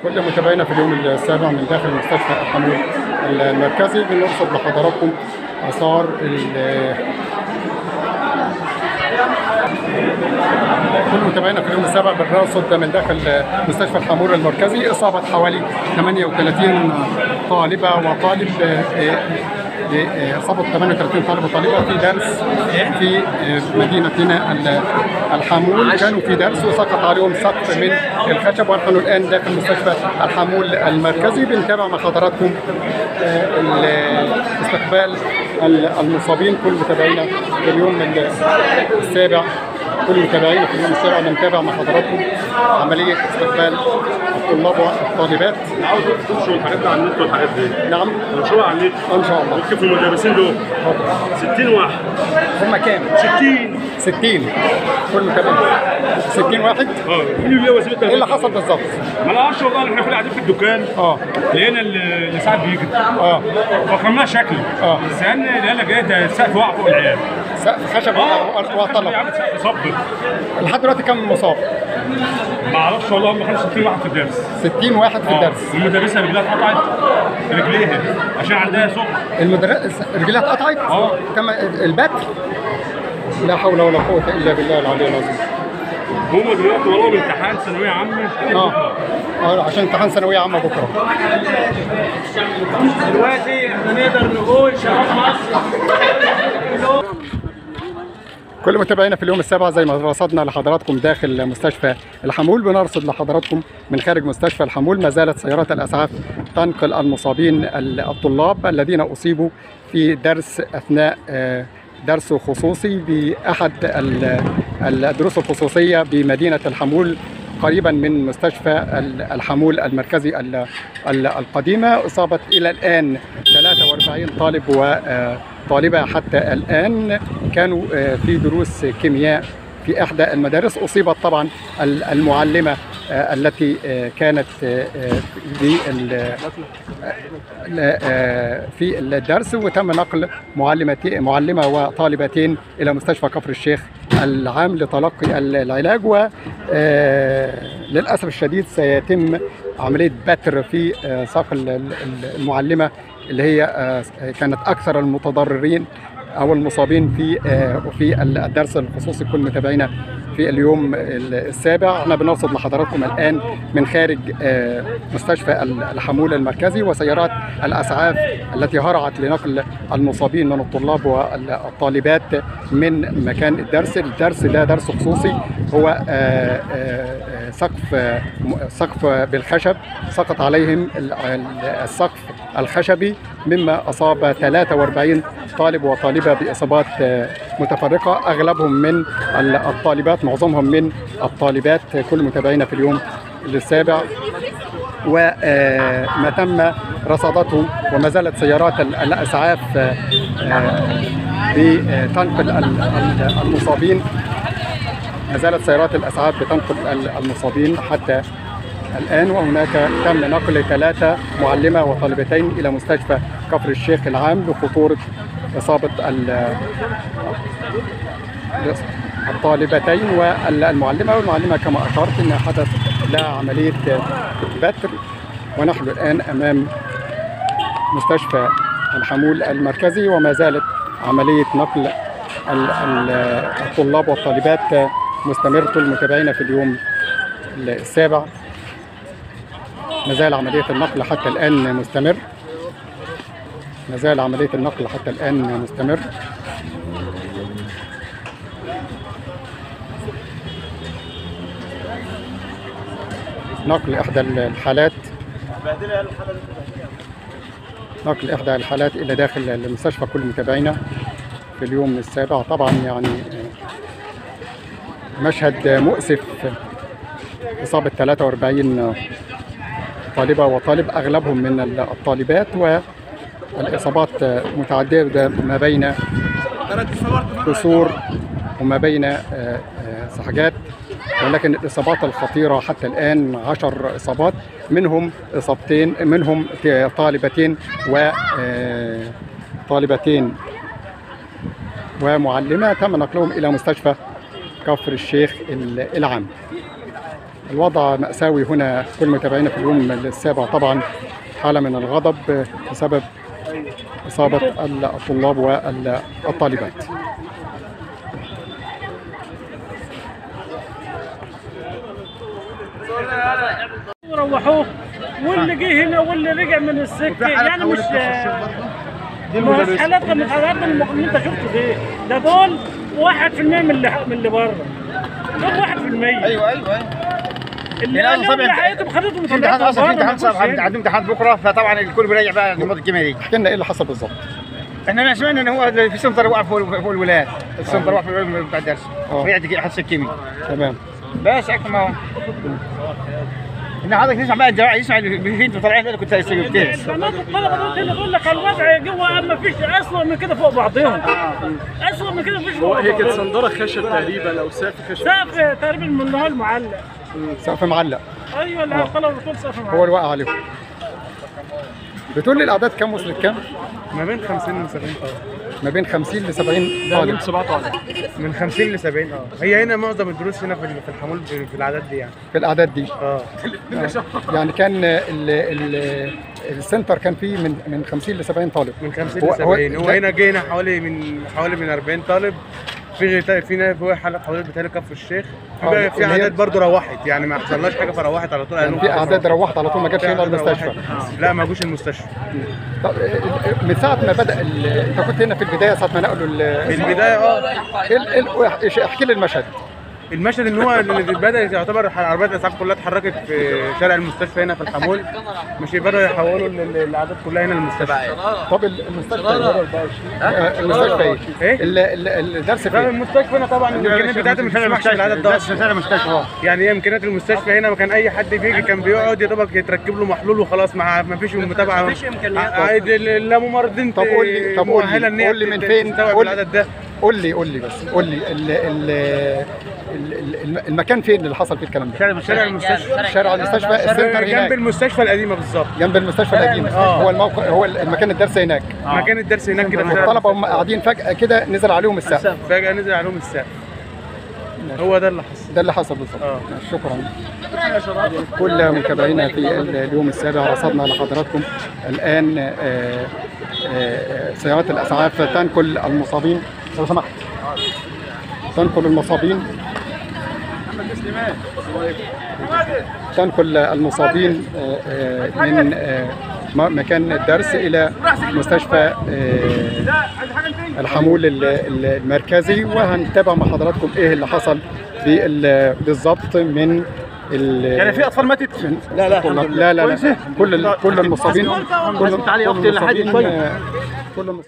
كل متابعينا في اليوم السابع من داخل مستشفى الحمول المركزي بنرصد لحضراتكم اثار ال- كل متابعينا في اليوم السابع بنرصد من داخل مستشفى الحمول المركزي اصابه حوالي 38 طالبه وطالب آه، آه، اصابه 38 طالب وطالبه في درس في آه، مدينتنا ال- الحمول كانوا في درس وسقط عليهم سقف من الخشب ونحن الان داخل مستشفى الحمول المركزي بنتابع مع حضراتكم آه، ال- استقبال ال- المصابين كل متابعينا في اليوم السابع كل متابعينا في اليوم السابع بنتابع مع حضراتكم عمليه استقبال الطلاب والطالبات عاوز تنشر الحاجات دي على النت والحاجات دي نعم تنشرها على النت ان شاء الله اكتب في المدرسين دول 60 واحد هم كام 60 60 كل متابع 60 واحد اه كل اللي وسيله ايه اللي حصل بالظبط ما نعرفش والله احنا كنا قاعدين في الدكان اه لقينا ال- اللي ساعات بيجري اه فكرناه شكله آه. سالنا لقينا جاي ده السقف وقع فوق العيال سقف خشب يا وطلب عم سقف صب لحد دلوقتي كم مصاب ما اعرفش والله هم كانوا 60 واحد في الدرس 60 واحد في الدرس المدرسه رجلها اتقطعت رجليها عشان عندها سكر المدرس رجلها اتقطعت اه. كما البتر لا حول ولا قوه الا بالله العلي العظيم هم دلوقتي وراهم امتحان ثانويه عامه اه اه عشان امتحان ثانويه عامه بكره دلوقتي احنا نقدر نقول شباب مصر كل متابعينا في اليوم السابع زي ما رصدنا لحضراتكم داخل مستشفى الحمول بنرصد لحضراتكم من خارج مستشفى الحمول ما زالت سيارات الاسعاف تنقل المصابين ال- الطلاب الذين اصيبوا في درس اثناء آه، درس خصوصي باحد ال- الدروس الخصوصيه بمدينه الحمول قريبا من مستشفى ال- الحمول المركزي ال- ال- القديمه اصابت الى الان 43 طالب وطالبه حتى الان كانوا آه، في دروس كيمياء في احدى المدارس اصيبت طبعا ال- المعلمه آه، التي آه، كانت آه، آه، في ال- آه، في الدرس وتم نقل معلمتين معلمه وطالبتين الى مستشفى كفر الشيخ العام لتلقي ال- العلاج وللاسف الشديد سيتم عمليه بتر في آه، ساق ال- ال- المعلمه اللي هي آه، كانت اكثر المتضررين او المصابين في آه، في الدرس الخصوصي كل متابعينا في اليوم السابع احنا بنرصد لحضراتكم الان من خارج آه، مستشفى الحمول المركزي وسيارات الاسعاف التي هرعت لنقل المصابين من الطلاب والطالبات من مكان الدرس الدرس ده درس خصوصي هو آه، آه، آه، سقف آه، م- سقف بالخشب سقط عليهم ال- ال- السقف الخشبي مما اصاب 43 طالب وطالبه باصابات آه، متفرقه اغلبهم من ال- الطالبات معظمهم من الطالبات كل متابعينا في اليوم السابع وما تم رصادته وما زالت سيارات ال- الاسعاف آه، آه، بتنقل ال- ال- المصابين ما زالت سيارات الاسعاف بتنقل ال- المصابين حتى الان وهناك تم نقل ثلاثه معلمه وطالبتين الى مستشفى كفر الشيخ العام لخطوره اصابه ال- الطالبتين والمعلمه والمعلمه كما اشرت ان حدث لها عمليه بتر ونحن الان امام مستشفى الحمول المركزي وما زالت عمليه نقل ال- ال- الطلاب والطالبات مستمر كل متابعينا في اليوم السابع ما زال عمليه النقل حتى الان مستمر ما زال عمليه النقل حتى الان مستمر نقل احدى الحالات نقل احدى الحالات الى داخل المستشفى كل متابعينا في اليوم السابع طبعا يعني مشهد مؤسف اصابه 43 طالبه وطالب اغلبهم من الطالبات والاصابات متعدده ما بين كسور وما بين آه، آه، سحجات ولكن الاصابات الخطيره حتى الان 10 اصابات منهم اصابتين منهم طالبتين و آه، طالبتين ومعلمه تم نقلهم الى مستشفى كفر الشيخ ال- العام الوضع مأساوي هنا كل متابعينا في اليوم السابع طبعا حالة من الغضب بسبب إصابة الطلاب والطالبات روحوه واللي جه هنا واللي رجع من السكه يعني مش مش حالات من الحالات اللي انت شفته دي ده دول 1% من اللي من اللي بره دول 1% ايوه ايوه ايوه اللي يعني قالوا طبعاً اللي حياتهم خدتهم في امتحان اصلا في امتحان صعب صعب عندهم امتحان بكره فطبعا الكل بيراجع بقى النمط الكيميائي احكي لنا ايه اللي حصل بالظبط احنا سمعنا ان هو في سنتر وقع فوق فوق الولاد السنتر وقع فوق الولاد بتاع الدرس آه. وقعت حصه الكيمياء تمام بس اكثر ما هو ان حضرتك تسمع بقى الجراحه يسمع اللي انتوا طالعين كنت استجبت بنات الطلبه دول هنا بيقول لك الوضع جوه ما فيش اسوء من كده فوق بعضهم اسوء من كده مفيش فوق هي كانت بعضهم. صندوره خشب تقريبا او سقف خشب سقف تقريبا من نهار معلق سقف معلق ايوه اللي الطلبه بتقول سقف هو معلق اللي وقع عليهم بتقول لي الاعداد كام وصلت كام؟ ما بين 50 و 70 طالب ما بين 50 ل 70 ده من طالب 7 طالب من 50 ل 70 اه هي هنا معظم الدروس هنا في في الحمول في في الاعداد دي يعني في الاعداد دي اه يعني كان ال ال السنتر كان فيه من من 50 ل 70 طالب من 50 هو- ل هو 70 هو ده- هنا جه هنا حوالي من حوالي من 40 طالب في غير في ناس في حالات حضرتك بتهيألي كف الشيخ في آه، بقى- في اللي هي- اعداد برضه روحت يعني ما حصلهاش حاجه فروحت على طول يعني قالوا في اعداد روحت على طول ما جاتش في هنا أعداد المستشفى روحت. لا ما جوش المستشفى طب من ساعه ما بدا ال- انت كنت هنا في البدايه ساعه ما نقلوا ال- في البدايه اه ال- ال- إيش- احكي لي المشهد المشهد ان هو اللي بدا يعتبر عربيات الاسعاف كلها اتحركت في شارع المستشفى هنا في الحمول مش بدأوا يحولوا ال- ال- الاعداد كلها هنا للمستشفى طب ال- المستشفى آه، المستشفى ايه؟ إيه؟ ال- ال- الدرس لا فين؟ المستشفى هنا طبعا الامكانيات بتاعتها مش هتسمحش بالعدد ده بس مثلا مستشفى يعني هي امكانيات المستشفى هنا ما كان اي حد بيجي كان بيقعد يا دوبك يتركب له محلول وخلاص ما ما فيش متابعه ما فيش امكانيات لا ممرضين طب قول لي- طب قول لي- مؤهله ان هي قول لي من تت- فين- تستوعب قول لي- العدد ده قول لي قول لي بس قول لي ال ال ال ال المكان فين اللي حصل فيه الكلام ده؟ شارع المستشفى شارع المستشفى السنتر جنب هناك المستشفى القديمه بالظبط جنب المستشفى القديم آه. هو الموقع هو المكان الدرس هناك مكان الدرس هناك كده في شارع الطلبه هم قاعدين فجاه كده نزل عليهم السقف فجاه نزل عليهم السقف هو ده اللي حصل ده اللي حصل بالظبط آه. شكرا كل متابعينا في ال- اليوم السابع رصدنا لحضراتكم الان آه، آه، سيارات الاسعاف تنقل المصابين لو سمحت تنقل المصابين تنقل المصابين آه، آه، من آه، م- مكان الدرس الى مستشفى آه، الحمول ال- ال- المركزي وهنتابع مع حضراتكم ايه اللي حصل بال- بالظبط من ال- يعني في اطفال ماتت من- لا لا كل- الحمد لله لا لا لا كل ال- كل المصابين كل تعالي يا أختي لحد المصابين، شوية. آه، كل المصابين